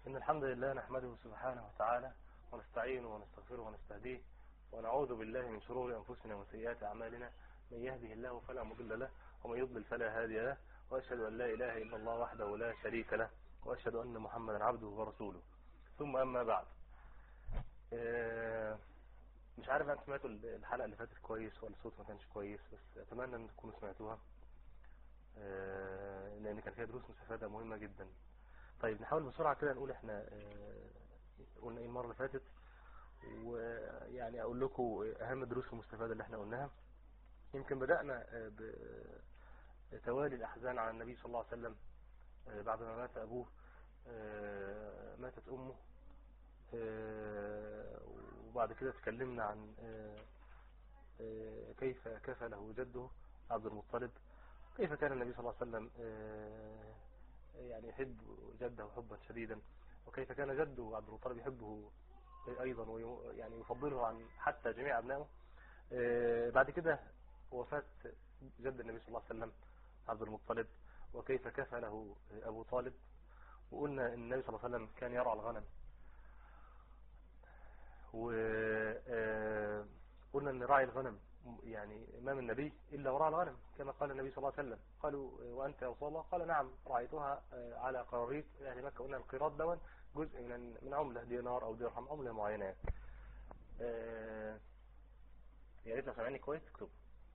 إن الحمد لله نحمده سبحانه وتعالى ونستعينه ونستغفره ونستهديه ونعوذ بالله من شرور أنفسنا وسيئات أعمالنا من يهده الله فلا مضل له ومن يضلل فلا هادي له وأشهد أن لا إله إلا الله وحده لا شريك له وأشهد أن محمدا عبده ورسوله ثم أما بعد آه، مش عارف أنت سمعتوا الحلقة اللي فاتت كويس ولا الصوت ما كانش كويس بس أتمنى أن تكونوا سمعتوها آه، لأن كان فيها دروس مستفادة مهمة جدا طيب نحاول بسرعة كده نقول احنا آه، قلنا ايه المرة اللي فاتت ويعني اقول لكم اهم الدروس المستفادة اللي احنا قلناها يمكن بدأنا آه، بتوالي الاحزان على النبي صلى الله عليه وسلم آه، بعد ما مات ابوه آه، ماتت امه آه، وبعد كده تكلمنا عن آه، آه، كيف كفله جده عبد المطلب كيف كان النبي صلى الله عليه وسلم آه، يعني يحب جده حبا شديدا وكيف كان جده عبد المطلب يحبه ايضا ويعني يفضله عن حتى جميع ابنائه آه، بعد كده وفاة جد النبي صلى الله عليه وسلم عبد المطلب وكيف كفله ابو طالب وقلنا ان النبي صلى الله عليه وسلم كان يرعى الغنم وقلنا ان راعي الغنم يعني امام النبي الا وراء الغنم كما قال النبي صلى الله عليه وسلم قالوا وانت يا رسول الله قال نعم رايتها على قراريط يعني مكه قلنا القيراط دون جزء من من عمله دينار او درهم عمله معينه يعني. آه، يا ريت لو سامعني كويس اكتب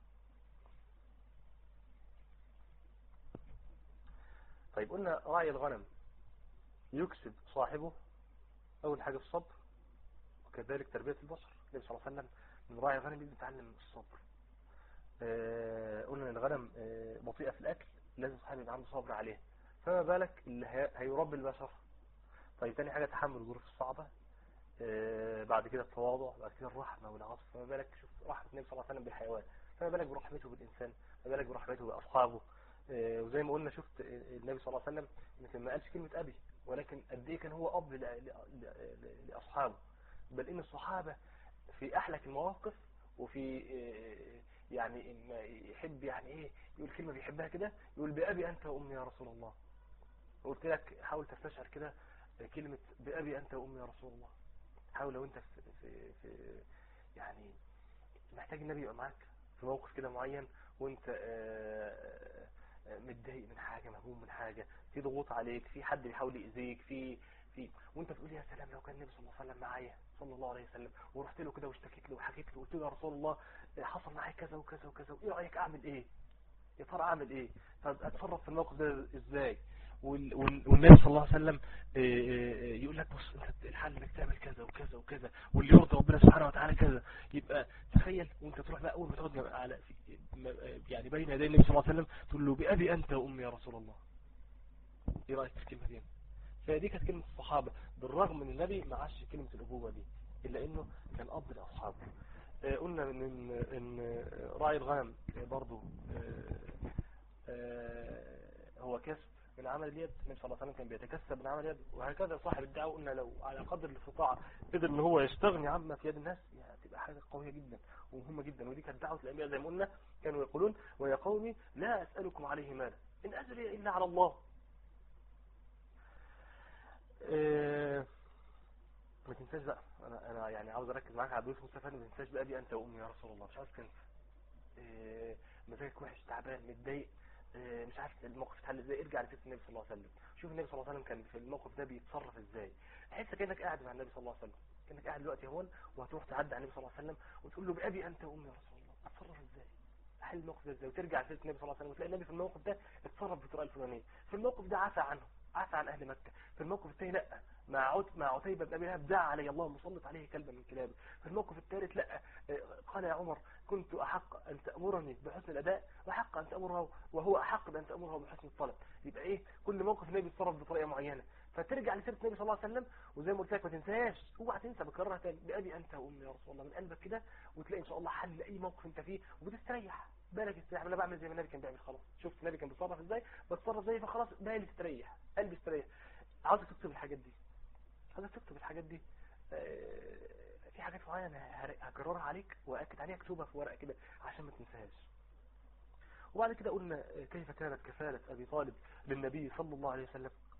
طيب قلنا راعي الغنم يكسب صاحبه اول حاجه الصبر وكذلك تربيه البصر النبي صلى الله عليه وسلم من راعي الغنم بيتعلم الصبر آه قلنا ان الغنم آه بطيئة في الاكل لازم صاحب يبقى عنده صبر عليها فما بالك اللي هي- هيربي البشر طيب تاني حاجة تحمل الظروف الصعبة آه بعد كده التواضع بعد كده الرحمة والعطف فما بالك شوف رحمة النبي صلى الله عليه وسلم بالحيوان فما بالك برحمته بالإنسان فما بالك برحمته بأصحابه آه وزي ما قلنا شفت النبي صلى الله عليه وسلم يمكن ما قالش كلمة أبي ولكن قد إيه كان هو أب ل- ل- ل- لأصحابه بل إن الصحابة في أحلك المواقف وفي آه، يعني إما يحب يعني ايه يقول كلمة بيحبها كده يقول بأبي أنت وأمي يا رسول الله قلت لك حاول تستشعر كده كلمة بأبي أنت وأمي يا رسول الله حاول لو أنت في, في, في يعني محتاج النبي يبقى معاك في موقف كده معين وأنت آه، آه، متضايق من حاجة مهموم من حاجة في ضغوط عليك في حد بيحاول يأذيك في في وانت تقول يا سلام لو كان النبي صلى الله عليه وسلم معايا صلى الله عليه وسلم ورحت له كده واشتكيت له وحكيت له قلت له يا رسول الله حصل معايا كذا وكذا وكذا وايه رايك اعمل ايه يا ترى اعمل ايه طب اتصرف في الموقف ده ازاي وال- وال- والنبي صلى الله عليه وسلم آه، آه، يقول لك بص انت الحل انك تعمل كذا وكذا وكذا واللي يرضي ربنا سبحانه وتعالى كذا يبقى تخيل وانت تروح بقى اول ما تقعد على في م- يعني بين يدي النبي صلى الله عليه وسلم تقول له بأبي انت وامي يا رسول الله ايه رايك في الكلمه دي فدي كانت كلمه الصحابه بالرغم من النبي ما عادش كلمه الابوه دي الا انه كان اب لاصحابه آه، قلنا ان ان إن راعي الغنم برضه هو كسب من عمل اليد النبي صلى الله عليه وسلم كان بيتكسب من عمل اليد وهكذا صاحب الدعوه قلنا لو على قدر الاستطاعه قدر ان هو يستغني عما في يد الناس يعني تبقى حاجه قويه جدا ومهمه جدا ودي كانت دعوه الانبياء زي ما قلنا كانوا يقولون ويا قومي لا اسالكم عليه مالا ان اجري الا على الله آه، ما تنساش بقى انا انا يعني عاوز اركز معاك على الدروس مستفاد ما تنساش بقى دي انت وامي يا رسول الله مش عاوز تنسى آه، مزاجك وحش تعبان متضايق آه، مش عارف الموقف اتحل ازاي ارجع لسيره النبي صلى الله عليه وسلم شوف النبي صلى الله عليه وسلم كان في الموقف ده بيتصرف ازاي تحس كانك قاعد مع النبي صلى الله عليه وسلم كانك قاعد دلوقتي هون وهتروح تعدي على النبي صلى الله عليه وسلم وتقول له بابي انت وامي يا رسول الله اتصرف ازاي احل الموقف ده ازاي وترجع لسيره النبي صلى الله عليه وسلم وتلاقي النبي في الموقف ده اتصرف بالطريقه الفلانيه في الموقف ده عفى عنه عفى عن اهل مكه في الموقف الثاني لا مع عت مع عتيبة بن ابي لهب دعا علي الله مسلط عليه كلبا من كلابه في الموقف الثالث لا آه، قال يا عمر كنت احق ان تامرني بحسن الاداء واحق ان تامره وهو احق بان تامره بحسن الطلب يبقى ايه كل موقف النبي يتصرف بطريقه معينه فترجع لسيره النبي صلى الله عليه وسلم وزي ما قلت لك ما تنساش اوعى تنسى بكررها تاني بابي انت وامي يا رسول الله من قلبك كده وتلاقي ان شاء الله حل لاي موقف انت فيه وبتستريح بالك استريح انا بعمل زي ما النبي كان بيعمل خلاص شفت النبي كان بيتصرف ازاي بتصرف زي فخلاص بالي استريح قلبي استريح عاوزك تكتب الحاجات دي عاوزك تكتب الحاجات دي آه، في حاجات معينه هر- هكررها عليك واكد عليها اكتبها في ورقه كده عشان ما تنساهاش وبعد كده قلنا آه، كيف كانت كفالة أبي طالب للنبي صلى الله عليه وسلم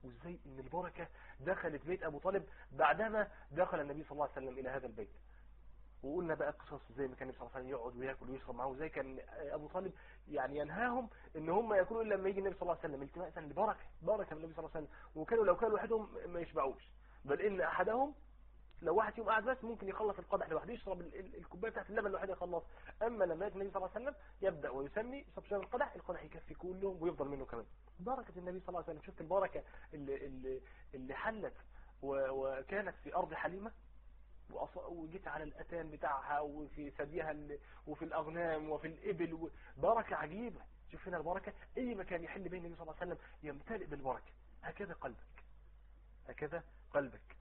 وازاي ان البركة دخلت بيت ابو طالب بعدما دخل النبي صلى الله عليه وسلم الى هذا البيت وقلنا بقى قصص زي ما كان النبي صلى الله عليه وسلم يقعد وياكل ويشرب معه وزي كان ابو طالب يعني ينهاهم ان هم ياكلوا الا لما يجي النبي صلى الله عليه وسلم التماسا لبركه بركه من النبي صلى الله عليه وسلم وكانوا لو كانوا وحدهم ما يشبعوش بل ان احدهم لو واحد يوم قاعد بس ممكن يخلص القدح لوحده يشرب الكوبايه بتاعت اللبن لوحده يخلص اما لما ياتي النبي صلى الله عليه وسلم يبدا ويسمي يشرب شويه القدح القدح يكفي كلهم ويفضل منه كمان بركه النبي صلى الله عليه وسلم شفت البركه اللي اللي, اللي حلت وكانت في ارض حليمه وجيت على الأتان بتاعها وفي ثديها وفي الأغنام وفي الإبل بركة عجيبة شوف هنا البركة أي مكان يحل بين النبي صلى الله عليه وسلم يمتلئ بالبركة هكذا قلبك هكذا قلبك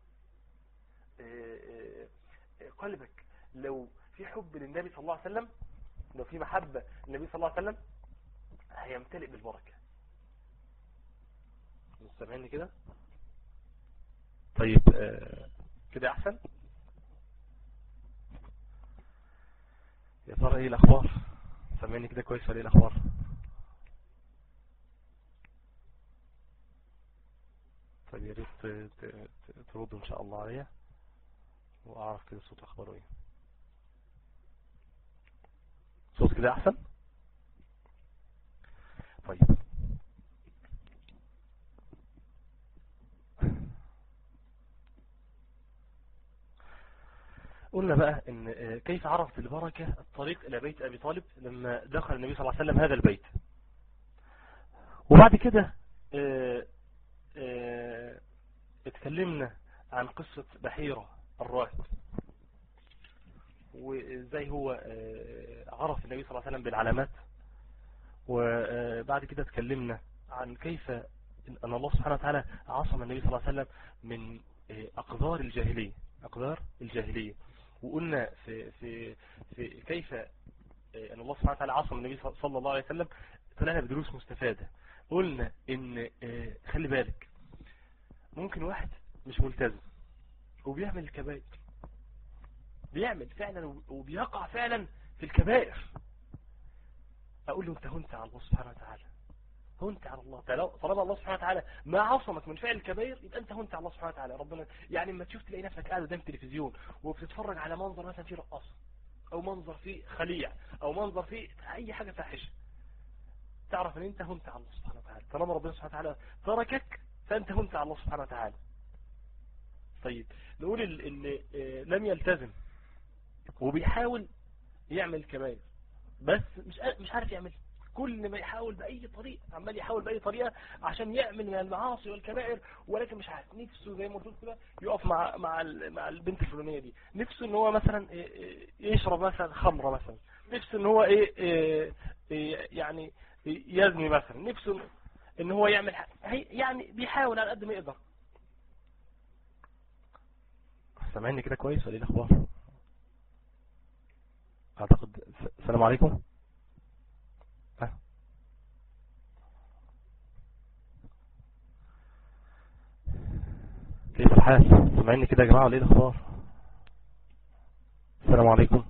قلبك لو في حب للنبي صلى الله عليه وسلم لو في محبة للنبي صلى الله عليه وسلم هيمتلئ بالبركة مستمعني كده طيب كده احسن يا ترى ايه الاخبار سامعني كده كويس ولا ايه الاخبار طيب يا ريت تردوا ان شاء الله عليا واعرف كده الصوت اخباره ايه صوت كده احسن طيب قلنا بقى ان كيف عرفت البركة الطريق الى بيت ابي طالب لما دخل النبي صلى الله عليه وسلم هذا البيت وبعد كده اتكلمنا عن قصة بحيرة الراهب وازاي هو عرف النبي صلى الله عليه وسلم بالعلامات وبعد كده اتكلمنا عن كيف ان الله سبحانه وتعالى عصم النبي صلى الله عليه وسلم من اقدار الجاهلية اقدار الجاهلية وقلنا في, في, في كيف ان الله سبحانه وتعالى عصم النبي صلى الله عليه وسلم طلعنا بدروس مستفادة قلنا ان خلي بالك ممكن واحد مش ملتزم وبيعمل الكبائر بيعمل فعلا وبيقع فعلا في الكبائر اقول له انت هنت على الله سبحانه وتعالى هنت على الله طالما الله سبحانه وتعالى ما عصمك من فعل الكبائر يبقى انت هنت على الله سبحانه وتعالى ربنا يعني اما تشوف تلاقي نفسك قاعد قدام تلفزيون وبتتفرج على منظر مثلا فيه رقاصه او منظر فيه خليع او منظر فيه اي حاجه فاحشه تعرف ان انت هنت على الله سبحانه وتعالى طالما ربنا سبحانه وتعالى تركك فانت هنت على الله سبحانه وتعالى طيب نقول اللي لم يلتزم وبيحاول يعمل كبائر بس مش مش عارف يعمل كل ما يحاول بأي طريقة عمال يحاول بأي طريقة عشان يعمل من المعاصي والكبائر ولكن مش عارف نفسه زي ما قلت كده يقف مع مع مع البنت الفلانية دي نفسه ان هو مثلا يشرب مثلا خمرة مثلا نفسه ان هو ايه يعني يزني مثلا نفسه ان هو يعمل يعني بيحاول على قد ما يقدر سامعني كده كويس ولا ايه الاخبار اعتقد السلام عليكم كيف الحال سامعيني كده يا جماعه ولا ايه الاخبار السلام عليكم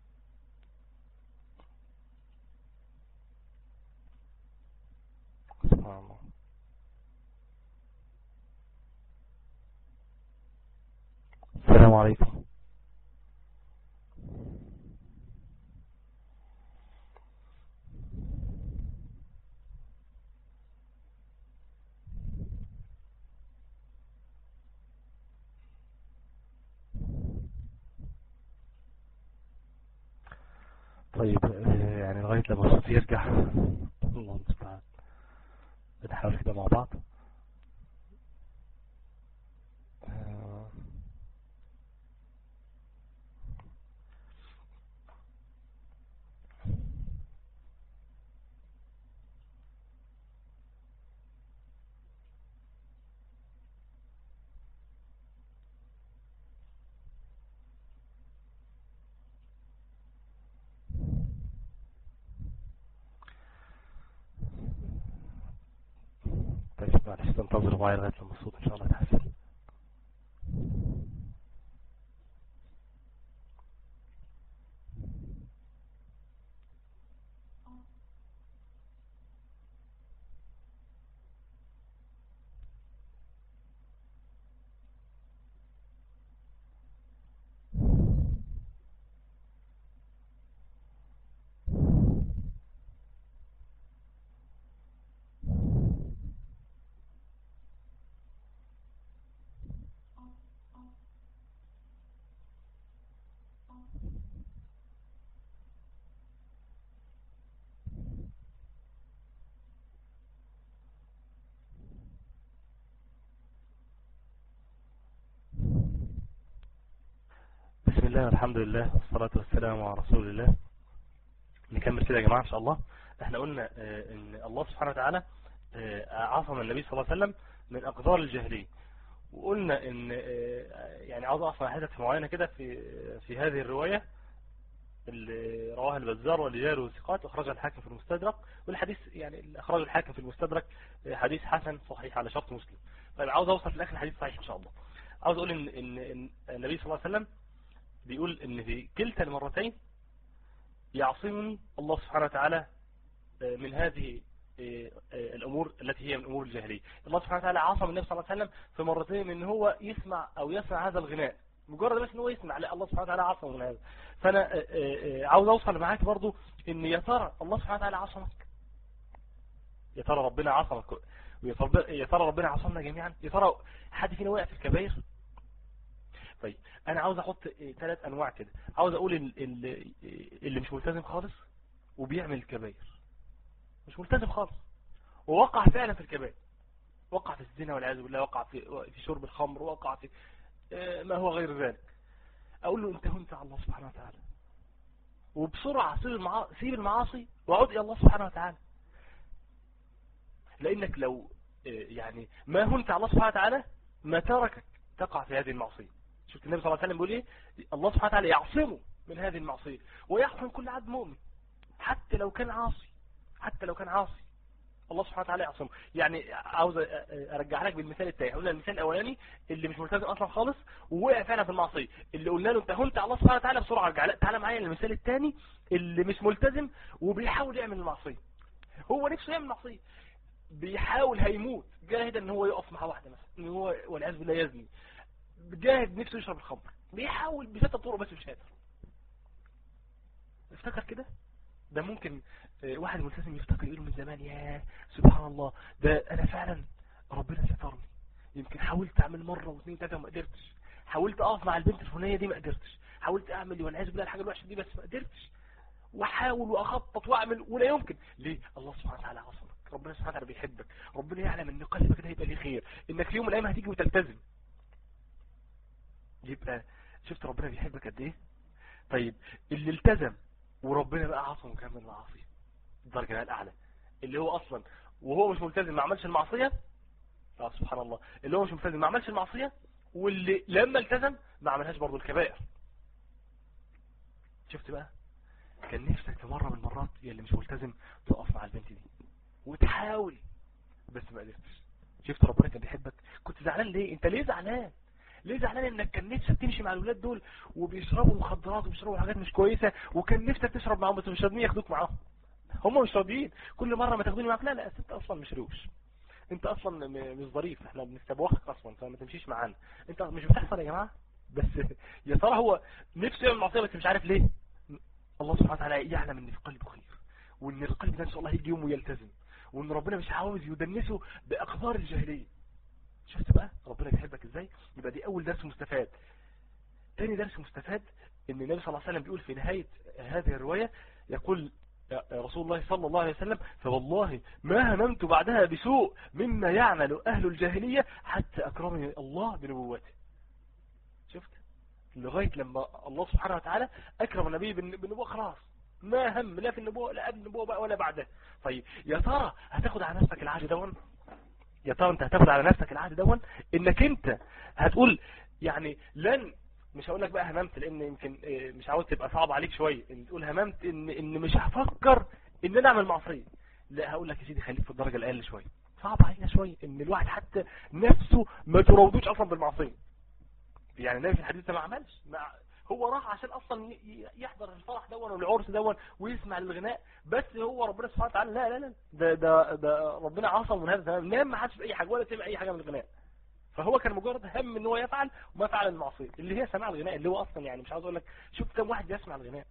سبحان الله السلام عليكم طيب يعني لغاية لما الصوت يرجع الله المستعان بنحاول كده مع بعض طيب معلش تنتظروا معايا لغاية لما الصوت ان شاء الله يتحسن الله والحمد لله والصلاة والسلام على رسول الله نكمل كده يا جماعة إن شاء الله احنا قلنا اه ان الله سبحانه وتعالى اه عصم النبي صلى الله عليه وسلم من أقدار الجاهلية وقلنا ان اه يعني عاوز أعصم حدث معينة كده في في هذه الرواية اللي رواها البزار والرجال والثقات واخرجها الحاكم في المستدرك والحديث يعني اخرج الحاكم في المستدرك حديث حسن صحيح على شرط مسلم طيب عاوز اوصل في الاخر الحديث صحيح ان شاء الله عاوز اقول ان ان, إن النبي صلى الله عليه وسلم بيقول ان في كلتا المرتين يعصمني الله سبحانه وتعالى من هذه الامور التي هي من امور الجاهليه الله سبحانه وتعالى عصم النبي صلى الله عليه وسلم في مرتين ان هو يسمع او يسمع هذا الغناء مجرد بس ان هو يسمع لا الله سبحانه وتعالى عصمه من هذا فانا عاوز اوصل معاك برضو ان يا ترى الله سبحانه وتعالى عصمك يا ترى ربنا عصمك يا ترى ربنا عصمنا جميعا يا ترى حد فينا وقع في الكبائر طيب انا عاوز احط ثلاث انواع كده عاوز اقول اللي, اللي مش ملتزم خالص وبيعمل الكبائر مش ملتزم خالص ووقع فعلا في الكبائر وقع في الزنا والعياذ بالله وقع في في شرب الخمر وقع في ما هو غير ذلك اقول له انت هنت على الله سبحانه وتعالى وبسرعة سيب المعاصي, سيب المعاصي وعود الى الله سبحانه وتعالى لانك لو يعني ما هنت على الله سبحانه وتعالى ما تركك تقع في هذه المعصية شفت النبي صلى الله عليه وسلم بيقول ايه الله سبحانه وتعالى يعصمه من هذه المعصية ويعصم كل عبد مؤمن حتى لو كان عاصي حتى لو كان عاصي الله سبحانه وتعالى يعصمه يعني عاوز ارجع لك بالمثال التاني قلنا المثال الاولاني اللي مش ملتزم اصلا خالص ووقع فعلا في المعصيه اللي قلنا له انت هنت على الله سبحانه وتعالى بسرعه ارجع تعالى معايا للمثال الثاني اللي مش ملتزم وبيحاول يعمل المعصيه هو نفسه يعمل معصيه بيحاول هيموت جاهد ان هو يقف مع واحده مثلا ان هو والعياذ بالله يزني جاهد نفسه يشرب الخمر بيحاول بشتى الطرق بس مش قادر افتكر كده ده ممكن واحد ملتزم يفتكر يقول من زمان يا سبحان الله ده انا فعلا ربنا سترني يمكن حاولت اعمل مرة واثنين ثلاثة وما قدرتش حاولت اقف مع البنت الفلانية دي ما قدرتش حاولت اعمل والعياذ بالله الحاجة الوحشة دي بس ما قدرتش واحاول واخطط واعمل ولا يمكن ليه الله سبحانه وتعالى عصمك ربنا سبحانه وتعالى بيحبك ربنا يعلم ان قلبك ده هيبقى ليه خير انك في يوم من الايام هتيجي وتلتزم يبقى شفت ربنا بيحبك قد ايه طيب اللي التزم وربنا بقى عصمه كمان من المعاصي الدرجة الأعلى اللي هو أصلا وهو مش ملتزم ما عملش المعصية اه سبحان الله اللي هو مش ملتزم ما عملش المعصية واللي لما التزم ما عملهاش برضو الكبائر شفت بقى كان نفسك في مرة من المرات يا اللي مش ملتزم تقف مع البنت دي وتحاول بس ما قدرتش شفت ربنا كان بيحبك كنت زعلان ليه انت ليه زعلان ليه زعلان انك كان نفسك تمشي مع الولاد دول وبيشربوا مخدرات وبيشربوا حاجات مش كويسة وكان نفسك تشرب معاهم بس مش راضيين ياخدوك معاهم هم مش راضيين كل مرة ما تاخدوني معاك لا لا انت اصلا مش روش انت اصلا مش ظريف احنا بنستبوخك اصلا فما تمشيش معانا انت مش بتحصل يا جماعة بس يا ترى هو نفسه يعمل معصيه بس مش عارف ليه الله سبحانه وتعالى يعلم ان في قلبه خير وان القلب ده ان شاء الله هيجي يوم ويلتزم وان ربنا مش عاوز يدنسه باقدار الجاهليه شفت بقى ربنا بيحبك ازاي يبقى دي اول درس مستفاد تاني درس مستفاد ان النبي صلى الله عليه وسلم بيقول في نهاية هذه الرواية يقول رسول الله صلى الله عليه وسلم فوالله ما هممت بعدها بسوء مما يعمل أهل الجاهلية حتى أكرمني الله بنبوته شفت لغاية لما الله سبحانه وتعالى أكرم النبي بالنبوة خلاص ما هم لا في النبوة لا قبل النبوة بقى ولا بعدها طيب يا ترى هتاخد على نفسك العهد دون يا ترى انت هتاخد على نفسك العهد دون انك انت هتقول يعني لن مش هقول لك بقى هممت لان يمكن مش عاوز تبقى صعب عليك شويه ان تقول هممت ان ان مش هفكر ان انا اعمل معصيه لا هقول لك يا سيدي خليك في الدرجه الاقل شويه صعب علينا شويه ان الواحد حتى نفسه ما تراودوش اصلا بالمعصيه يعني النبي في الحديث ده ما عملش ما هو راح عشان اصلا يحضر الفرح دون والعرس دون ويسمع الغناء بس هو ربنا سبحانه وتعالى لا لا لا ده ده ده ربنا عصم من هذا تمام نام ما حدش في اي حاجه ولا سمع اي حاجه من الغناء فهو كان مجرد هم ان هو يفعل وما فعل المعصيه اللي هي سماع الغناء اللي هو اصلا يعني مش عاوز اقول لك شوف كم واحد يسمع الغناء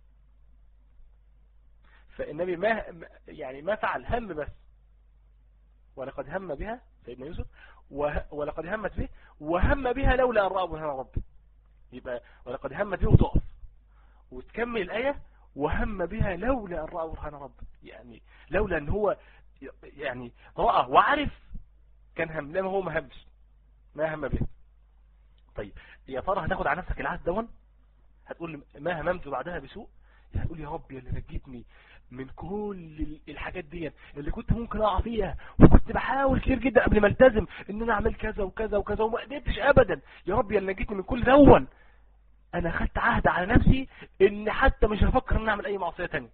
فالنبي ما يعني ما فعل هم بس ولقد هم بها سيدنا يوسف ولقد همت به وهم بها لولا ان راى برهان ربه يبقى ولقد همت به وتقف وتكمل الايه وهم بها لولا ان راى برهان ربه يعني لولا ان هو يعني راى وعرف كان هم لما هو ما همش ما هم به طيب يا ترى هتاخد على نفسك العهد دون هتقول ما هممت بعدها بسوء هتقول يا رب يا اللي نجيتني من كل الحاجات دي اللي كنت ممكن اقع فيها وكنت بحاول كتير جدا قبل ما التزم ان انا اعمل كذا وكذا وكذا وما قدرتش ابدا يا رب يا اللي نجيتني من كل دون انا خدت عهد على نفسي ان حتى مش هفكر ان اعمل اي معصية تانية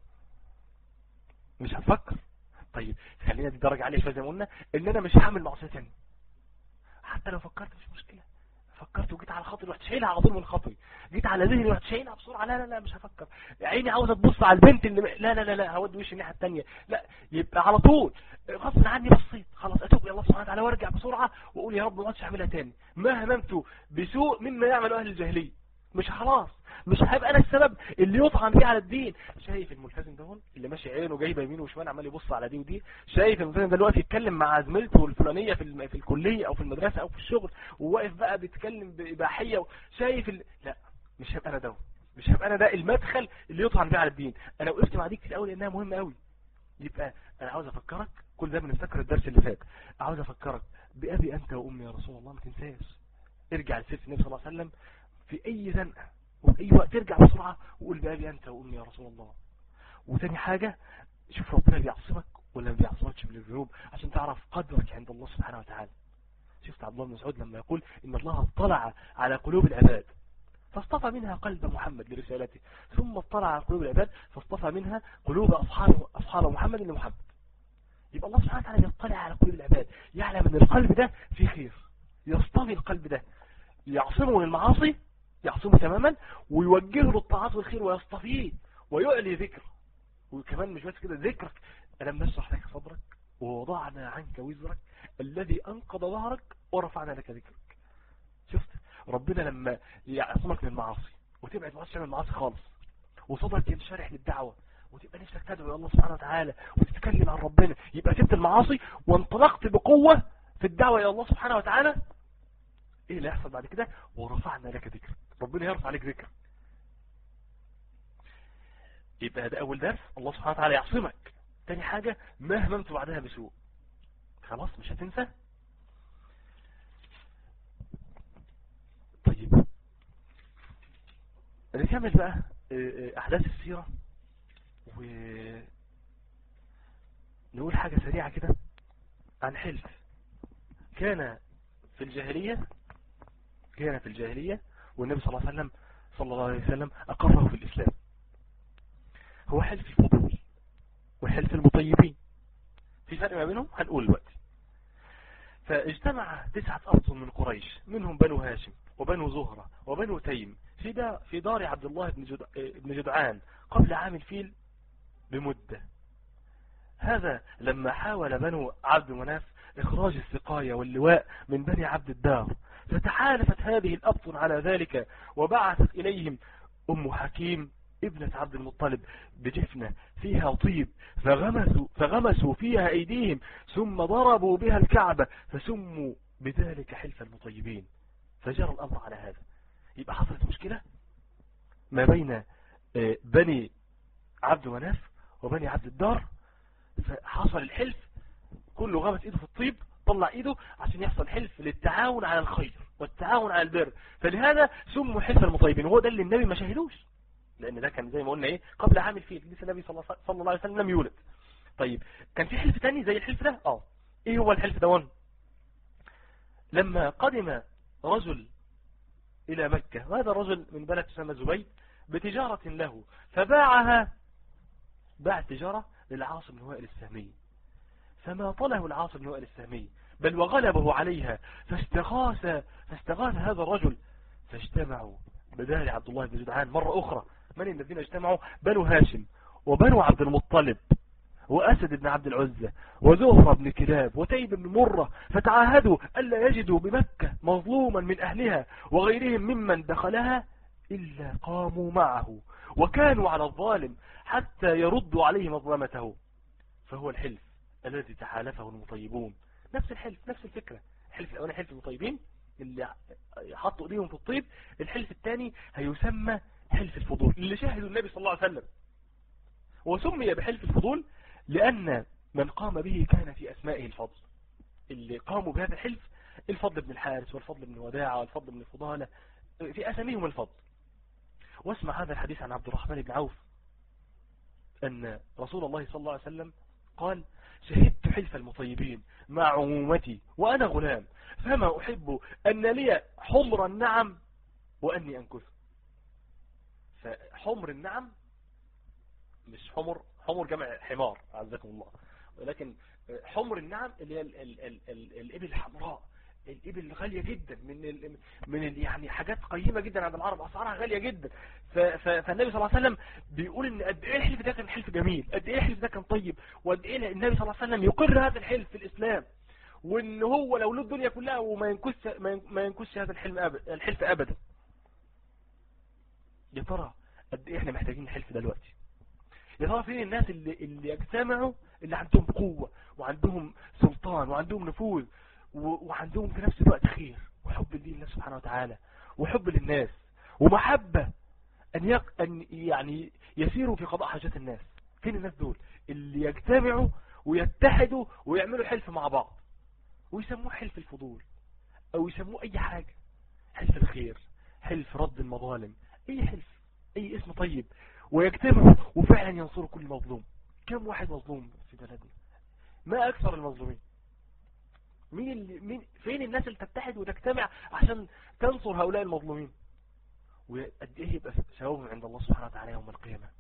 مش هفكر طيب خلينا دي درجة عالية شوية زي ما قلنا ان انا مش هعمل معصية تانية حتى لو فكرت مش مشكلة فكرت وجيت على خاطري رحت شايلها على طول من خاطري جيت على ذهني رحت شايلها بسرعه لا لا لا مش هفكر عيني عاوزه تبص على البنت اللي لا لا لا لا هودي وشي الناحيه الثانيه لا يبقى على طول غصب عني بصيت خلاص اتوب الى الله سبحانه وتعالى وارجع بسرعه واقول يا رب ما عادش اعملها تاني ما هممت بسوء مما يعمل اهل الجاهليه مش خلاص مش هيبقى انا السبب اللي يطعن فيه على الدين شايف الملتزم ده اللي ماشي عينه جايبه يمين وشمال عمال يبص على دي ودي شايف الملتزم ده دلوقتي يتكلم مع زميلته الفلانيه في الم... في الكليه او في المدرسه او في الشغل وواقف بقى بيتكلم باباحيه و... شايف ال... لا مش هبقى انا ده مش هبقى انا ده المدخل اللي يطعن فيه على الدين انا وقفت مع دي كتير قوي لانها مهمه قوي يبقى انا عاوز افكرك كل ده بنفتكر الدرس اللي فات عاوز افكرك بابي انت وامي يا رسول الله ما تنساش ارجع لسيره النبي صلى الله عليه وسلم في اي زنقه وفي اي وقت ارجع بسرعة وقول بابي انت وامي يا رسول الله وتاني حاجة شوف ربنا بيعصمك ولا ما بيعصمكش من الذنوب عشان تعرف قدرك عند الله سبحانه وتعالى شفت عبد الله بن مسعود لما يقول ان الله اطلع على قلوب العباد فاصطفى منها قلب محمد لرسالته ثم اطلع على قلوب العباد فاصطفى منها قلوب اصحاب اصحاب محمد لمحمد يبقى الله سبحانه وتعالى يطلع على قلوب العباد يعلم ان القلب ده فيه خير يصطفي القلب ده يعصمه من المعاصي يعصمه تماما ويوجهه للطاعات والخير ويصطفيه ويعلي ذكره وكمان مش بس كده ذكرك ألم نشرح لك صدرك ووضعنا عنك وزرك الذي أنقض ظهرك ورفعنا لك ذكرك شفت ربنا لما يعصمك من المعاصي وتبعد معاصي من المعاصي خالص وصدرك ينشرح للدعوة وتبقى نفسك تدعو الله سبحانه وتعالى وتتكلم عن ربنا يبقى سبت المعاصي وانطلقت بقوة في الدعوة إلى الله سبحانه وتعالى ايه اللي يحصل بعد كده ورفعنا لك ذكرك ربنا يرفع عليك ذكر يبقى ده اول درس الله سبحانه وتعالى يعصمك تاني حاجة ما هممت بعدها بسوء خلاص مش هتنسى طيب نكمل بقى احداث السيرة و نقول حاجة سريعة كده عن حلف كان في الجاهلية كان في الجاهلية والنبي صلى الله عليه وسلم صلى الله عليه وسلم أقره في الإسلام هو حلف الفضول وحلف المطيبين في فرق ما بينهم هنقول دلوقتي فاجتمع تسعة أبطن من قريش منهم بنو هاشم وبنو زهرة وبنو تيم في دار, في دار عبد الله بن, جد... بن جدعان قبل عام الفيل بمدة هذا لما حاول بنو عبد مناف إخراج السقاية واللواء من بني عبد الدار فتحالفت هذه الأبطن على ذلك وبعثت إليهم أم حكيم ابنة عبد المطلب بجفنة فيها طيب فغمسوا, فغمسوا فيها أيديهم ثم ضربوا بها الكعبة فسموا بذلك حلف المطيبين فجرى الأمر على هذا يبقى حصلت مشكلة ما بين بني عبد مناف وبني عبد الدار فحصل الحلف كله غمس ايده في الطيب طلع ايده عشان يحصل حلف للتعاون على الخير والتعاون على البر فلهذا سموا حلف المطيبين وهو ده اللي النبي ما شاهدوش لان ده كان زي ما قلنا ايه قبل عام الفيل لسه النبي صلى الله عليه وسلم لم يولد طيب كان في حلف تاني زي الحلف ده اه ايه هو الحلف ده لما قدم رجل الى مكة وهذا الرجل من بلد تسمى زبيد بتجارة له فباعها باع التجارة للعاصم بن وائل السهمي فما طله العاصم بن وائل السهمي بل وغلبه عليها فاستغاث فاستغاث هذا الرجل فاجتمعوا بدار عبد الله بن جدعان مرة أخرى من الذين اجتمعوا بنو هاشم وبنو عبد المطلب وأسد بن عبد العزة وزهرة بن كلاب وتيب بن مرة فتعاهدوا ألا يجدوا بمكة مظلوما من أهلها وغيرهم ممن دخلها إلا قاموا معه وكانوا على الظالم حتى يردوا عليه مظلمته فهو الحلف الذي تحالفه المطيبون نفس الحلف نفس الفكرة الحلف الأولاني حلف المطيبين اللي حطوا ايديهم في الطيب الحلف الثاني هيسمى حلف الفضول اللي شاهدوا النبي صلى الله عليه وسلم وسمي بحلف الفضول لأن من قام به كان في أسمائه الفضل اللي قاموا بهذا الحلف الفضل بن الحارس والفضل بن وداعة والفضل بن فضالة في أساميهم الفضل واسمع هذا الحديث عن عبد الرحمن بن عوف أن رسول الله صلى الله عليه وسلم قال شهدت حلف المطيبين مع عمومتي وأنا غلام فما أحب أن لي حمر النعم وأني أنكث فحمر النعم مش حمر حمر جمع حمار عزكم الله ولكن حمر النعم اللي هي الإبل الحمراء الإبل غالية جدا من ال من ال يعني حاجات قيمة جدا عند العرب أسعارها غالية جدا فالنبي صلى الله عليه وسلم بيقول إن قد إيه الحلف ده كان حلف جميل قد إيه الحلف ده كان طيب وقد إيه النبي صلى الله عليه وسلم يقر هذا الحلف في الإسلام وإن هو لو له الدنيا كلها وما ينكش ما ينكش هذا الحلم أبدا الحلف أبدا يا ترى قد إيه إحنا محتاجين الحلف دلوقتي يا ترى فين الناس اللي اللي يجتمعوا اللي عندهم قوة وعندهم سلطان وعندهم نفوذ وعندهم في نفس الوقت خير وحب لله سبحانه وتعالى وحب للناس ومحبة أن, يق... أن يعني يسيروا في قضاء حاجات الناس فين الناس دول اللي يجتمعوا ويتحدوا ويعملوا حلف مع بعض ويسموه حلف الفضول أو يسموه أي حاجة حلف الخير حلف رد المظالم أي حلف أي اسم طيب ويجتمعوا وفعلا ينصروا كل مظلوم كم واحد مظلوم في بلدنا ما أكثر المظلومين مين اللي مين فين الناس اللي تتحد وتجتمع عشان تنصر هؤلاء المظلومين وقد ايه يبقى ثوابهم عند الله سبحانه وتعالى يوم القيامة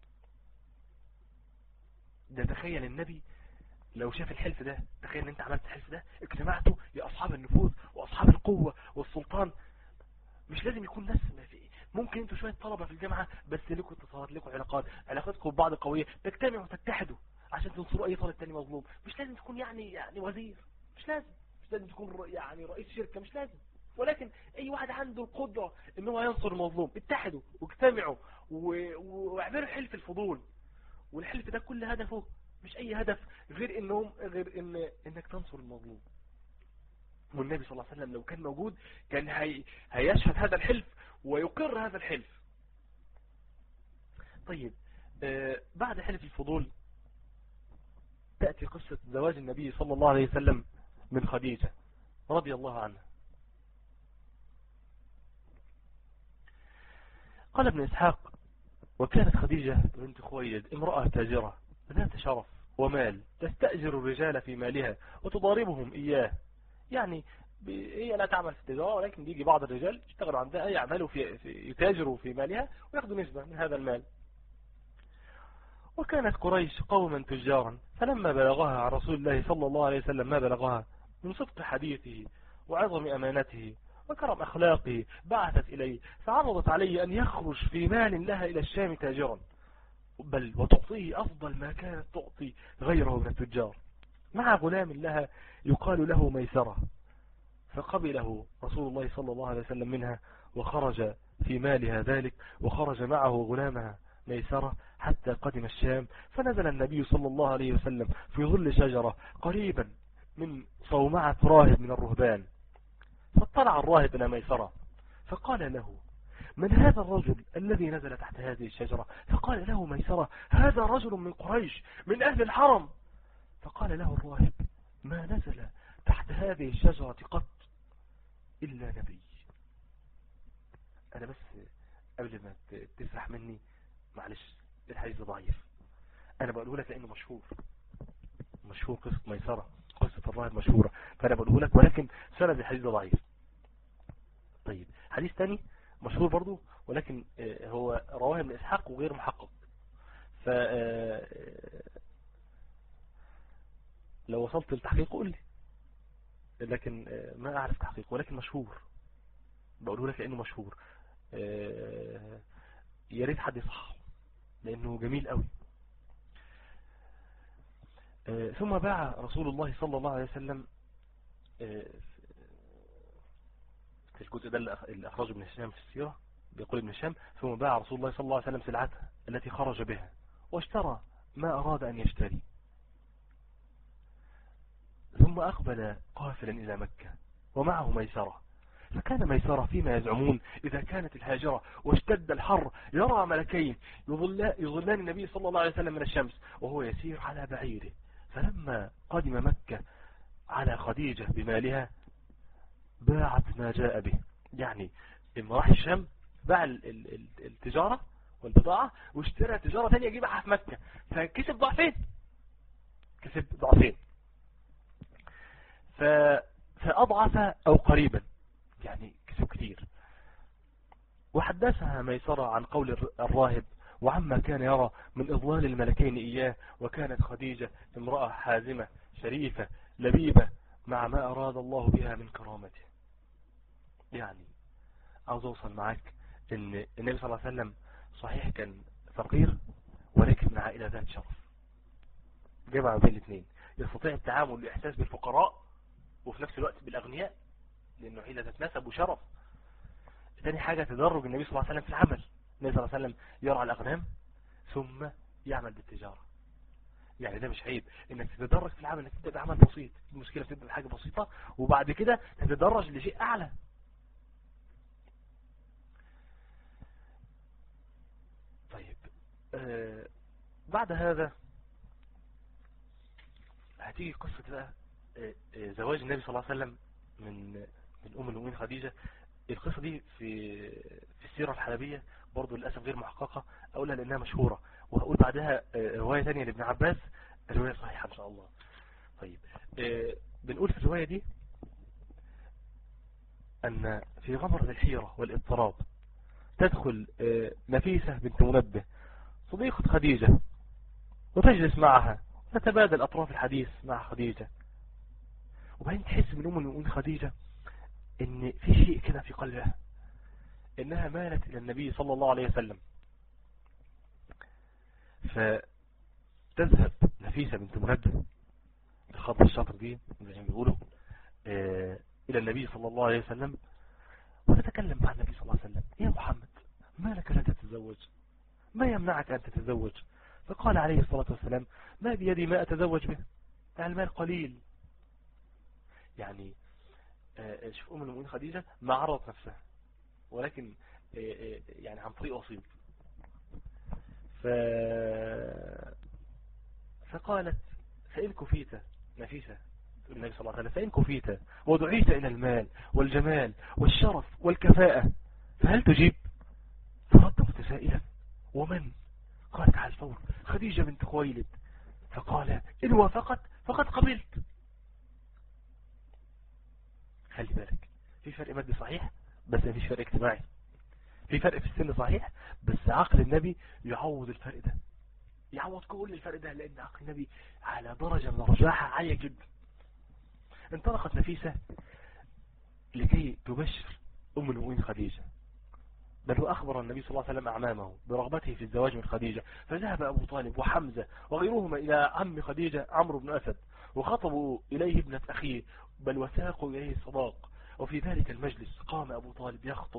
ده تخيل النبي لو شاف الحلف ده تخيل ان انت عملت الحلف ده اجتمعته يا اصحاب النفوذ واصحاب القوة والسلطان مش لازم يكون ناس ما في ممكن انتوا شوية طلبة في الجامعة بس لكم اتصالات لكم علاقات علاقاتكم ببعض قوية تجتمعوا وتتحدوا عشان تنصروا اي طالب تاني مظلوم مش لازم تكون يعني يعني وزير مش لازم مش لازم تكون يعني رئيس شركة مش لازم ولكن اي واحد عنده القدرة ان هو ينصر المظلوم اتحدوا واجتمعوا واعملوا حلف الفضول والحلف ده كل هدفه مش اي هدف غير انهم غير ان انك تنصر المظلوم والنبي صلى الله عليه وسلم لو كان موجود كان هي هيشهد هذا الحلف ويقر هذا الحلف طيب آه بعد حلف الفضول تأتي قصة زواج النبي صلى الله عليه وسلم من خديجة رضي الله عنها قال ابن إسحاق وكانت خديجة بنت خويلد امرأة تاجرة ذات شرف ومال تستأجر الرجال في مالها وتضاربهم إياه يعني هي لا تعمل في التجارة ولكن بيجي بعض الرجال يشتغلوا عندها يعملوا في يتاجروا في مالها ويأخذوا نسبة من هذا المال وكانت قريش قوما تجارا فلما بلغها عن رسول الله صلى الله عليه وسلم ما بلغها من صدق حديثه وعظم أمانته وكرم أخلاقه بعثت إليه فعرضت عليه أن يخرج في مال لها إلى الشام تاجرا بل وتعطيه أفضل ما كانت تعطي غيره من التجار مع غلام لها يقال له ميسرة فقبله رسول الله صلى الله عليه وسلم منها وخرج في مالها ذلك وخرج معه غلامها ميسرة حتى قدم الشام فنزل النبي صلى الله عليه وسلم في ظل شجرة قريبا من صومعة راهب من الرهبان فاطلع الراهب إلى ميسرة فقال له من هذا الرجل الذي نزل تحت هذه الشجرة فقال له ميسرة هذا رجل من قريش من أهل الحرم فقال له الراهب ما نزل تحت هذه الشجرة قط إلا نبي أنا بس قبل ما تسرح مني معلش الحديث ضعيف أنا بقوله لك لأنه مشهور مشهور قصة ميسرة قصة الراهب مشهورة فأنا بقوله لك ولكن سند الحديث ضعيف طيب حديث تاني مشهور برضو ولكن هو رواه ابن إسحاق وغير محقق ف لو وصلت للتحقيق قول لي لكن ما أعرف تحقيق ولكن مشهور بقوله لك لأنه مشهور يا ريت حد يصححه لأنه جميل قوي ثم باع رسول الله صلى الله عليه وسلم في الجزء ده اللي أخرجه ابن هشام في السيرة بيقول ابن هشام ثم باع رسول الله صلى الله عليه وسلم سلعته التي خرج بها واشترى ما أراد أن يشتري ثم أقبل قافلا إلى مكة ومعه ميسرة فكان ميسرة فيما يزعمون إذا كانت الهاجرة واشتد الحر يرى ملكين يظلان النبي صلى الله عليه وسلم من الشمس وهو يسير على بعيره فلما قدم مكة على خديجة بمالها باعت ما جاء به يعني لما راح الشام باع التجارة والبضاعة واشترى تجارة ثانية يجيبها في مكة فكسب ضعفين كسب ضعفين ف... فأضعف أو قريبا يعني كسب كثير وحدثها ميسرة عن قول الراهب وعما كان يرى من إضلال الملكين إياه وكانت خديجة امرأة حازمة شريفة لبيبة مع ما أراد الله بها من كرامته يعني عاوز أوصل معاك ان النبي صلى الله عليه وسلم صحيح كان فقير ولكن من عائلة ذات شرف جمع بين الاثنين يستطيع التعامل والإحساس بالفقراء وفي نفس الوقت بالأغنياء لأنه عائلة ذات نسب وشرف ثاني حاجة تدرج النبي صلى الله عليه وسلم في العمل النبي صلى الله عليه وسلم يرعى الأغنام ثم يعمل بالتجارة يعني ده مش عيب انك تتدرج في العمل انك تبدأ بعمل بسيط المشكلة تبدأ بحاجة بسيطة وبعد كده تتدرج لشيء اعلى طيب آه بعد هذا هتيجي قصة بقى آه آه زواج النبي صلى الله عليه وسلم من من ام المؤمنين خديجة القصة دي في في السيرة الحلبية برضو للأسف غير محققة أقولها لأنها مشهورة وهقول بعدها رواية ثانية لابن عباس الرواية صحيحة إن شاء الله طيب بنقول في الرواية دي أن في غمرة الحيرة والاضطراب تدخل نفيسة بنت منبه صديقة خديجة وتجلس معها وتتبادل أطراف الحديث مع خديجة وبعدين تحس من أم المؤمنين خديجة ان في شيء كده في قلبها انها مالت الى النبي صلى الله عليه وسلم فتذهب نفيسة بنت منبه الخط الشاطر دي زي ما بيقولوا اه الى النبي صلى الله عليه وسلم وتتكلم مع النبي صلى الله عليه وسلم يا محمد ما لك لا تتزوج ما يمنعك ان تتزوج فقال عليه الصلاة والسلام ما بيدي ما اتزوج به المال قليل يعني شوف أم المؤمنين خديجة ما عرضت نفسها ولكن يعني عن طريق وسيط ف... فقالت فإن كفيت نفيسة النبي صلى الله عليه وسلم فإن كفيت ودعيت إلى المال والجمال والشرف والكفاءة فهل تجيب فرد متسائلا ومن قالت على الفور خديجة بنت خويلد فقال إن وافقت فقد قبلت خلي بالك في فرق مادي صحيح بس ما فيش فرق اجتماعي في فرق في السن صحيح بس عقل النبي يعوض الفرق ده يعوض كل الفرق ده لان عقل النبي على درجة من الرجاحة عالية جدا انطلقت نفيسة لكي تبشر ام المؤمنين خديجة بل وأخبر النبي صلى الله عليه وسلم أعمامه برغبته في الزواج من خديجة فذهب أبو طالب وحمزة وغيرهما إلى عم خديجة عمرو بن أسد وخطبوا إليه ابنة أخيه بل وساقوا إليه الصداق وفي ذلك المجلس قام أبو طالب يخطب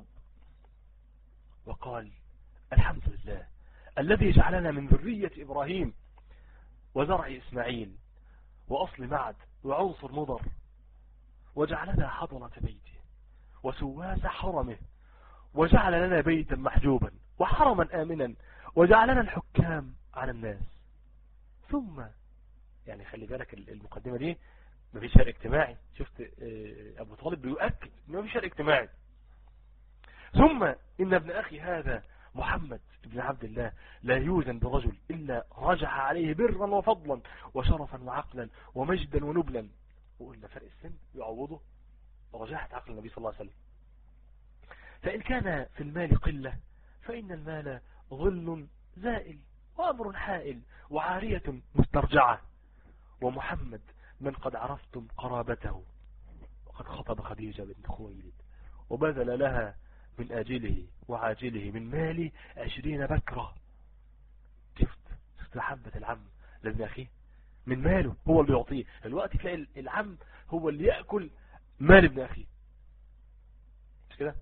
وقال الحمد لله الذي جعلنا من ذرية إبراهيم وزرع إسماعيل وأصل معد وعنصر مضر وجعلنا حضنة بيته وسواس حرمه وجعل لنا بيتا محجوبا وحرما آمنا وجعلنا الحكام على الناس ثم يعني خلي بالك المقدمة دي مفيش فرق اجتماعي شفت ابو طالب بيؤكد انه مفيش فرق اجتماعي ثم ان ابن اخي هذا محمد بن عبد الله لا يوزن برجل الا رجع عليه برا وفضلا وشرفا وعقلا ومجدا ونبلا وقلنا فرق السن يعوضه رجاحة عقل النبي صلى الله عليه وسلم فإن كان في المال قلة فإن المال ظل زائل وأمر حائل وعارية مسترجعة ومحمد من قد عرفتم قرابته وقد خطب خديجة بنت خويلد وبذل لها من آجله وعاجله من مال عشرين بكرة شفت شفت محبة العم لابن أخيه من ماله هو اللي يعطيه الوقت تلاقي العم هو اللي يأكل مال ابن أخيه مش كده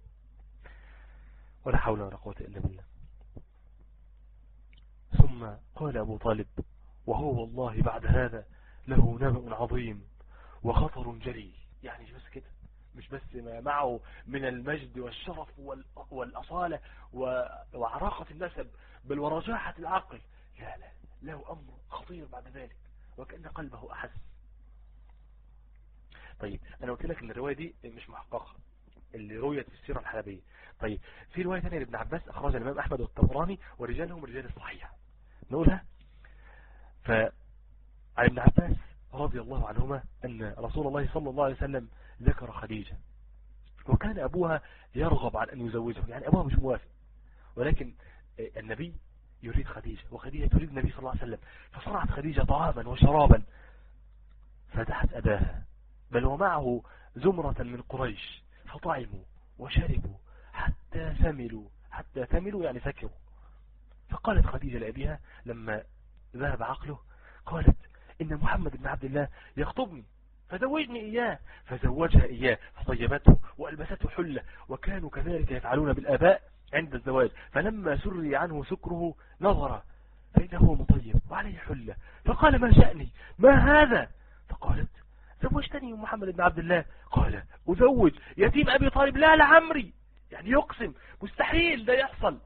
ولا حول ولا قوة إلا بالله ثم قال أبو طالب وهو والله بعد هذا له نبأ عظيم وخطر جليل يعني مش بس كده مش بس ما معه من المجد والشرف والأصالة وعراقة النسب بل ورجاحة العقل لا لا له أمر خطير بعد ذلك وكأن قلبه أحس طيب أنا قلت لك أن الرواية دي مش محققة اللي رويت في السيرة الحلبية طيب في رواية ثانية لابن عباس أخرج الإمام أحمد والطبراني ورجالهم رجال الصحيح نقولها فعن ابن عباس رضي الله عنهما أن رسول الله صلى الله عليه وسلم ذكر خديجة وكان أبوها يرغب عن أن يزوجه يعني أبوها مش موافق ولكن النبي يريد خديجة وخديجة تريد النبي صلى الله عليه وسلم فصنعت خديجة طعاما وشرابا فتحت أباها بل ومعه زمرة من قريش فطعموا وشربوا حتى ثملوا حتى ثملوا يعني سكروا فقالت خديجة لأبيها لما ذهب عقله قالت إن محمد بن عبد الله يخطبني فزوجني إياه فزوجها إياه فطيبته وألبسته حلة وكانوا كذلك يفعلون بالآباء عند الزواج فلما سري عنه سكره نظر فإنه مطيب وعليه حلة فقال ما شأني ما هذا فقالت زوجتني محمد بن عبد الله قال أزوج يتيم أبي طالب لا لعمري يعني يقسم مستحيل ده يحصل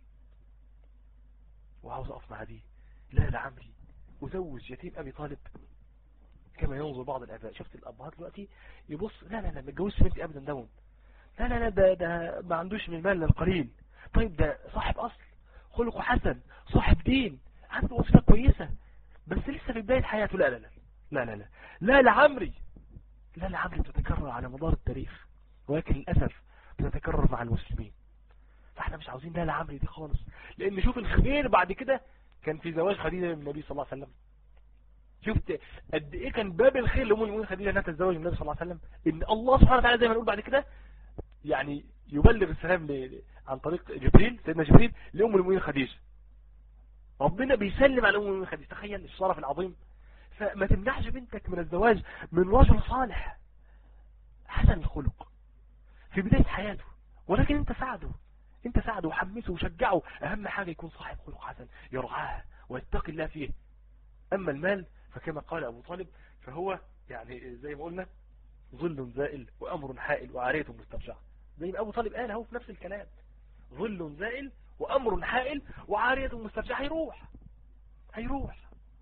وعاوز أقف مع دي لا لعمري أزوج يتيم أبي طالب كما ينظر بعض الآباء شفت الأبهات دلوقتي يبص لا لا لا ما اتجوزش بنتي أبدا دوم لا لا لا ده, ده ما عندوش من المال القليل طيب ده صاحب أصل خلقه حسن صاحب دين عنده وصفة كويسة بس لسه في بداية حياته لا لا لا لا لا لا لا لعمري لا لعمري بتتكرر على مدار التاريخ ولكن للأسف بتتكرر مع المسلمين فاحنا مش عاوزين لا لعمري دي خالص لان شوف الخير بعد كده كان في زواج خديجة من النبي صلى الله عليه وسلم شفت قد ايه كان باب الخير لأم المؤمنين خديجة انها تتزوج النبي صلى الله عليه وسلم ان الله سبحانه وتعالى زي ما نقول بعد كده يعني يبلغ السلام ل... عن طريق جبريل سيدنا جبريل لأم المؤمنين خديجة ربنا بيسلم على أم المؤمنين خديجة تخيل الشرف العظيم فما تمنعش بنتك من الزواج من رجل صالح حسن الخلق في بداية حياته ولكن انت ساعده انت ساعده وحمسه وشجعه اهم حاجة يكون صاحب خلق حسن يرعاه ويتقي الله فيه اما المال فكما قال ابو طالب فهو يعني زي ما قلنا ظل زائل وامر حائل وعارية مسترجعة زي ما ابو طالب قال اهو في نفس الكلام ظل زائل وامر حائل وعارية مسترجعة هيروح هيروح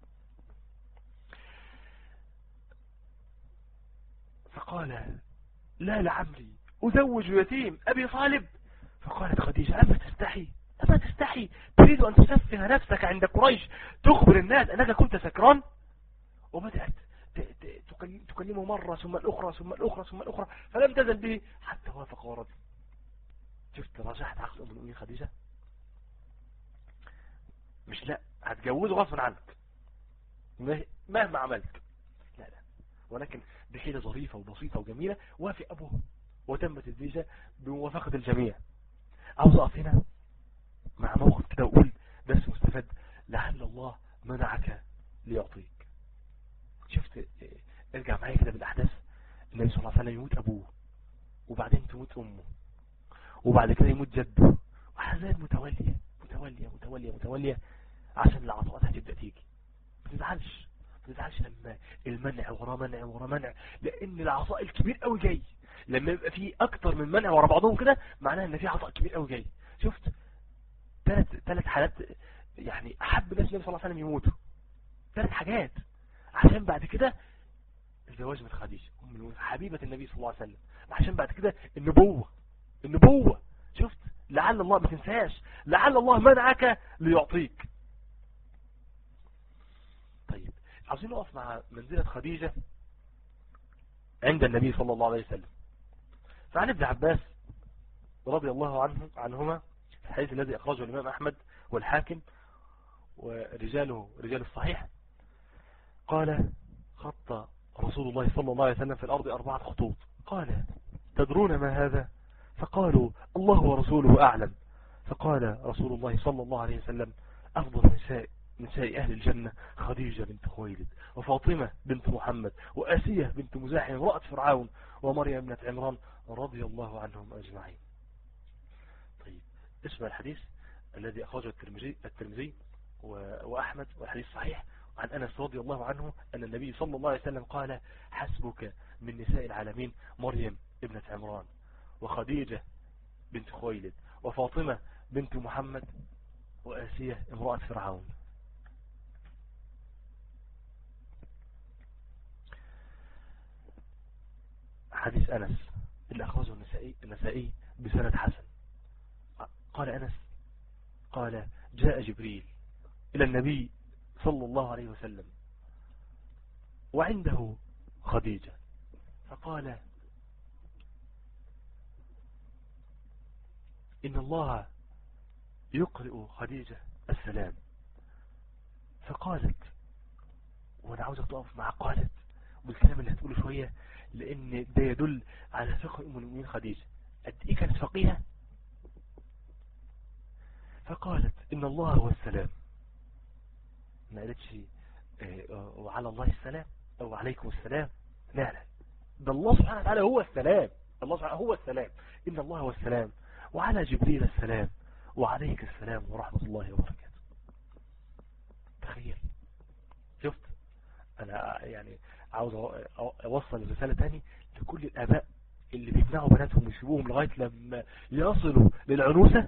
فقال لا لعمري أزوج يتيم أبي طالب فقالت خديجة أما تستحي أما تستحي تريد أن تسفه نفسك عند قريش تخبر الناس أنك كنت سكران وبدأت تكلمه مرة ثم الأخرى ثم الأخرى ثم الأخرى فلم تزل به حتى وافق ورضي شفت رجحت عقد أم المؤمنين خديجة مش لا هتجوزه غصبا عنك مهما عملت لا لا ولكن بحيلة ظريفة وبسيطة وجميلة وافق أبوه وتمت الزيجة بموافقة الجميع عاوز أقف هنا مع موقف كده وأقول درس مستفاد لعل الله منعك ليعطيك شفت ارجع معايا كده بالأحداث النبي صلى الله عليه وسلم يموت أبوه وبعدين تموت أمه وبعد كده يموت جده وحزان متوالية متوالية متوالية متوالية عشان العطاءات هتبدأ تيجي ما تزعلش ما تزعلش لما المنع ورا منع ورا منع لأن العطاء الكبير قوي جاي لما يبقى في اكتر من منع ورا بعضهم كده معناها ان في عطاء كبير قوي جاي شفت ثلاث ثلاث حالات يعني احب الناس النبي صلى الله عليه وسلم يموتوا ثلاث حاجات عشان بعد كده الزواج من خديجه ام حبيبه النبي صلى الله عليه وسلم عشان بعد كده النبوه النبوه شفت لعل الله ما تنساش لعل الله منعك ليعطيك طيب عاوزين نقف مع منزله خديجه عند النبي صلى الله عليه وسلم فعن ابن عباس رضي الله عنه عنهما في الحديث الذي أخرجه الإمام أحمد والحاكم ورجاله رجال الصحيح قال خط رسول الله صلى الله عليه وسلم في الأرض أربعة خطوط قال تدرون ما هذا فقالوا الله ورسوله أعلم فقال رسول الله صلى الله عليه وسلم أفضل نساء نساء أهل الجنة خديجة بنت خويلد وفاطمة بنت محمد وآسية بنت مزاحم امرأة فرعون ومريم بنت عمران رضي الله عنهم أجمعين طيب اسم الحديث الذي أخرجه الترمذي الترمذي وأحمد والحديث صحيح عن أنس رضي الله عنه أن النبي صلى الله عليه وسلم قال حسبك من نساء العالمين مريم ابنة عمران وخديجة بنت خويلد وفاطمة بنت محمد وآسية امرأة فرعون حديث أنس اللي أخرجه النسائي, النسائي بسند حسن قال أنس قال جاء جبريل إلى النبي صلى الله عليه وسلم وعنده خديجة فقال إن الله يقرئ خديجة السلام فقالت وانا عاوزك تقف مع قالت بالكلام اللي هتقوله شوية لان ده يدل على فقه ام المؤمنين خديجة قد ايه كانت فقيهة فقالت ان الله هو السلام ما قالتش اه وعلى الله السلام او عليكم السلام لا لا ده الله سبحانه وتعالى هو السلام الله سبحانه هو السلام ان الله هو السلام وعلى جبريل السلام وعليك السلام ورحمة الله وبركاته تخيل شفت انا يعني عاوز اوصل الرسالة تاني لكل الاباء اللي بيمنعوا بناتهم ويسيبوهم لغاية لما يصلوا للعنوسة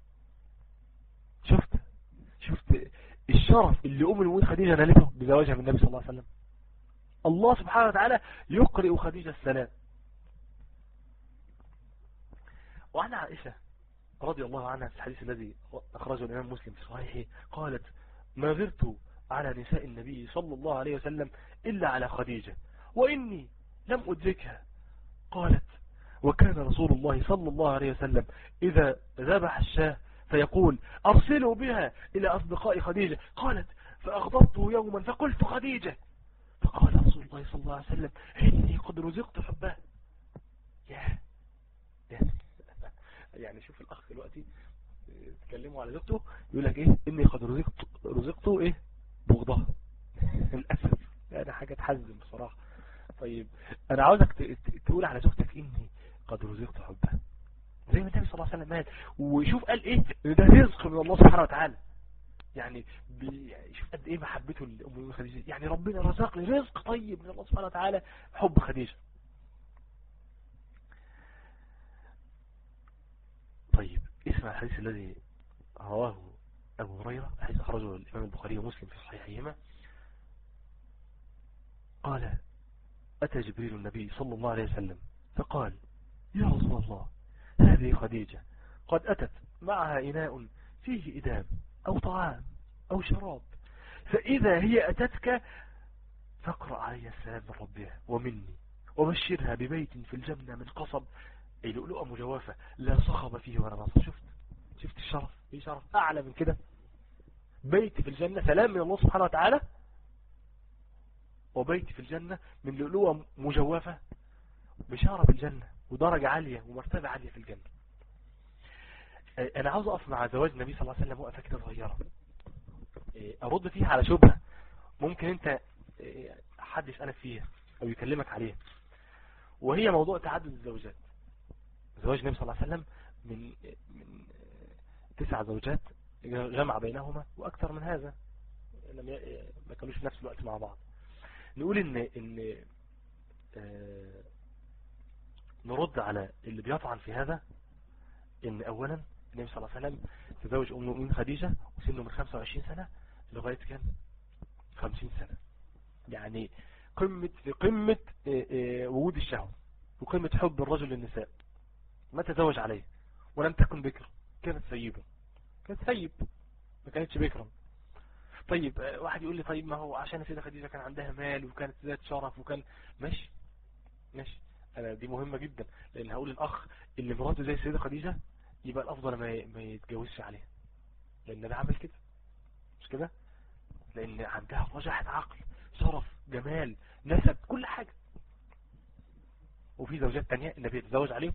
شفت شفت الشرف اللي ام المؤمنين خديجة نالته بزواجها من النبي صلى الله عليه وسلم الله سبحانه وتعالى يقرئ خديجة السلام وعن عائشة رضي الله عنها في الحديث الذي أخرجه الإمام مسلم في صحيحه قالت ما غرت على نساء النبي صلى الله عليه وسلم إلا على خديجة وإني لم أدركها قالت وكان رسول الله صلى الله عليه وسلم إذا ذبح الشاه فيقول أرسلوا بها إلى أصدقاء خديجة قالت فأغضبته يوما فقلت خديجة فقال رسول الله صلى الله عليه وسلم إني قد رزقت حبها يا يعني شوف الأخ دلوقتي تكلموا على زوجته يقول لك إيه إني قد رزقت رزقته إيه بغضها للأسف يعني حاجة تحزن بصراحة طيب أنا عاوزك تقول على زوجتك إني قد رزقت حبها زي ما النبي صلى الله عليه وسلم قال وشوف قال إيه ده رزق من الله سبحانه وتعالى يعني شوف قد إيه محبته لأم خديجة يعني ربنا رزقني رزق طيب من الله سبحانه وتعالى حب خديجة طيب اسمع الحديث الذي رواه أبو هريرة حيث أخرجه الإمام البخاري ومسلم في صحيحهما قال أتى جبريل النبي صلى الله عليه وسلم فقال يا رسول الله هذه خديجة قد أتت معها إناء فيه إدام أو طعام أو شراب فإذا هي أتتك فاقرأ علي السلام من ربها ومني وبشرها ببيت في الجنة من قصب أي لؤلؤة مجوافة لا صخب فيه ولا نصر شفت شفت الشرف في شرف أعلى من كده بيت في الجنة سلام من الله سبحانه وتعالى وبيت في الجنة من لؤلؤة مجوافة بشارة بالجنة ودرجة عالية ومرتبة عالية في الجنة أنا عاوز أقف مع زواج النبي صلى الله عليه وسلم وقفة كده صغيرة أرد فيها على شبهة ممكن أنت حد يسألك فيها أو يكلمك عليها وهي موضوع تعدد الزوجات زواج النبي صلى الله عليه وسلم من من تسع زوجات جمع بينهما واكثر من هذا لم ما كانوش في نفس الوقت مع بعض نقول ان ان آه نرد على اللي بيطعن في هذا ان اولا النبي صلى الله عليه وسلم تزوج ام المؤمنين خديجه وسنه من 25 سنه لغايه كام 50 سنه يعني قمه في قمه آه آه وجود الشهوه وقمه حب الرجل للنساء ما تزوج عليه ولم تكن بكر كانت سيبة كانت سيب ما كانتش بكرا طيب واحد يقول لي طيب ما هو عشان السيدة خديجة كان عندها مال وكانت ذات شرف وكان ماشي ماشي انا دي مهمة جدا لان هقول الاخ اللي مراته زي السيدة خديجة يبقى الافضل ما ما يتجوزش عليها لان ده عمل كده مش كده لان عندها رجحة عقل شرف جمال نسب كل حاجة وفي زوجات تانية النبي يتزوج عليهم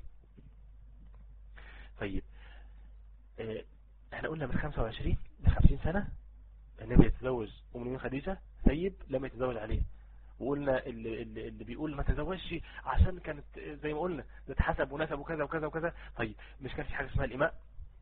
طيب اه احنا قلنا من 25 ل 50 سنة النبي يتزوج ام المؤمنين خديجة سيب لما يتزوج عليه وقلنا اللي, اللي, اللي بيقول ما تزوجش عشان كانت زي ما قلنا تتحسب ونسب وكذا وكذا وكذا طيب مش كان في حاجة اسمها الإماء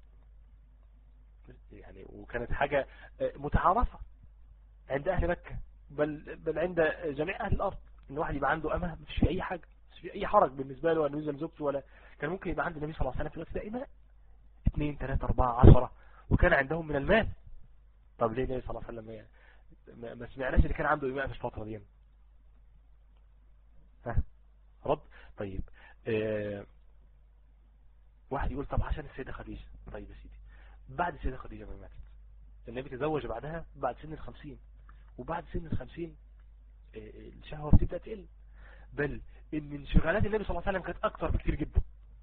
يعني وكانت حاجة متعارفة عند أهل مكة بل, بل عند جميع أهل الأرض إن واحد يبقى عنده أمه مش في أي حاجة مش في أي حرج بالنسبة له أنه يزل زوجته ولا كان ممكن يبقى عند النبي صلى الله عليه وسلم في الوقت ده إماء اثنين ثلاثة أربعة عشرة وكان عندهم من المال طب ليه النبي صلى الله عليه وسلم يعني ما سمعناش اللي كان عنده إماء في الفترة دي ها رد طيب اه واحد يقول طب عشان السيدة خديجة طيب يا سيدي بعد السيدة خديجة ما ماتت النبي تزوج بعدها بعد سن الخمسين وبعد سن الخمسين الشهوة بتبدأ تقل بل ان انشغالات النبي صلى الله عليه وسلم كانت اكتر بكتير جدا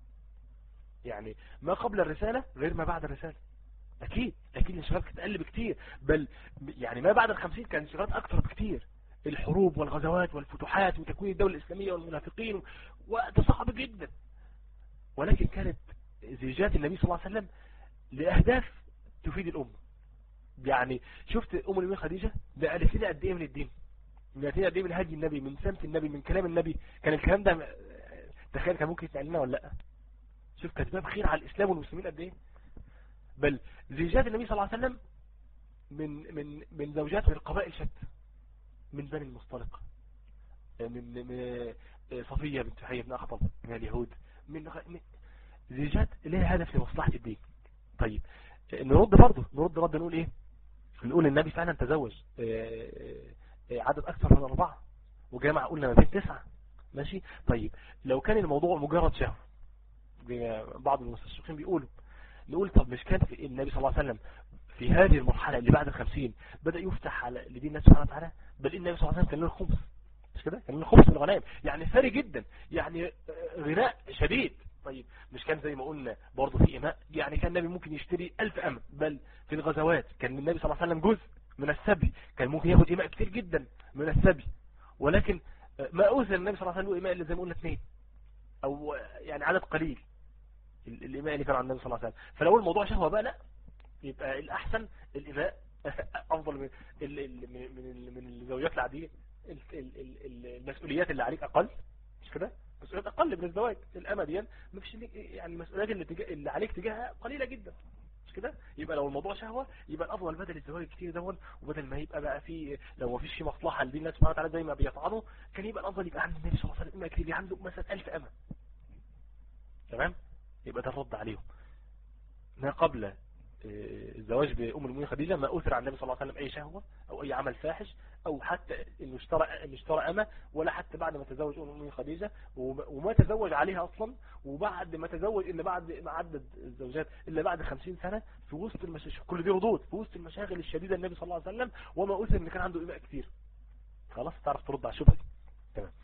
يعني ما قبل الرسالة غير ما بعد الرسالة اكيد اكيد الانشغالات كانت اقل بكتير بل يعني ما بعد الخمسين كان انشغالات اكتر بكتير الحروب والغزوات والفتوحات وتكوين الدولة الاسلامية والمنافقين وقت صعب جدا ولكن كانت زيجات النبي صلى الله عليه وسلم لأهداف تفيد الأمة يعني شفت أم المؤمنين خديجة ده قالت لنا قد إيه من الدين من قد إيه من هدي النبي من سمت النبي من كلام النبي كان الكلام ده تخيل كان ممكن يتنقل لنا ولا لا شوف كانت باب خير على الإسلام والمسلمين قد إيه بل زيجات النبي صلى الله عليه وسلم من من من زوجات من القبائل شتى من بني المصطلق من من صفية بنت حي بن أخطب من اليهود من زيجات لها هدف لمصلحة الدين طيب نرد برضه نرد رد نقول ايه نقول النبي فعلا تزوج عدد اكثر من اربعة وجامع قلنا ما بين تسعة ماشي طيب لو كان الموضوع مجرد شهوة بعض المستشرقين بيقولوا نقول طب مش كان في النبي صلى الله عليه وسلم في هذه المرحلة اللي بعد الخمسين بدأ يفتح على لدين الله سبحانه وتعالى بل النبي صلى الله عليه وسلم كان له الخمس مش كده كان له خمس من الغنائم يعني ثري جدا يعني غناء شديد طيب مش كان زي ما قلنا برضه في إماء يعني كان النبي ممكن يشتري ألف أمة بل في الغزوات كان النبي صلى الله عليه وسلم جزء من السبي كان ممكن ياخد إماء كتير جدا من السبي ولكن ما أوزن النبي صلى الله عليه وسلم إماء اللي زي ما قلنا اثنين أو يعني عدد قليل الإماء اللي كان عن النبي صلى الله عليه وسلم فلو الموضوع شهوة بقى لا يبقى الأحسن الإماء أفضل من من من الزوجات العادية المسؤوليات اللي عليك أقل مش كده مسؤوليات اقل من الزواج الامة دي مفيش يعني المسؤوليات اللي, تجا... اللي عليك تجاهها قليلة جدا مش كده يبقى لو الموضوع شهوة يبقى الافضل بدل الزواج كتير دون وبدل ما يبقى بقى في لو ما فيش في مصلحة لدين الله سبحانه وتعالى زي ما بيطعنوا كان يبقى الافضل يبقى عند النبي صلى الله عليه وسلم كتير عنده مثلا 1000 امة تمام يبقى ده الرد عليهم ما قبل الزواج بأم المؤمنين خديجة ما أثر عن النبي صلى الله عليه وسلم أي شهوة أو أي عمل فاحش أو حتى إنه اشترى إنه اشترى أمة ولا حتى بعد ما تزوج أم المؤمنين خديجة وما تزوج عليها أصلا وبعد ما تزوج إلا بعد ما عدد الزوجات إلا بعد 50 سنة في وسط المشاغل كل دي ردود في وسط المشاغل الشديدة النبي صلى الله عليه وسلم وما أثر إن كان عنده إماء كتير خلاص تعرف ترد على الشبهة دي تمام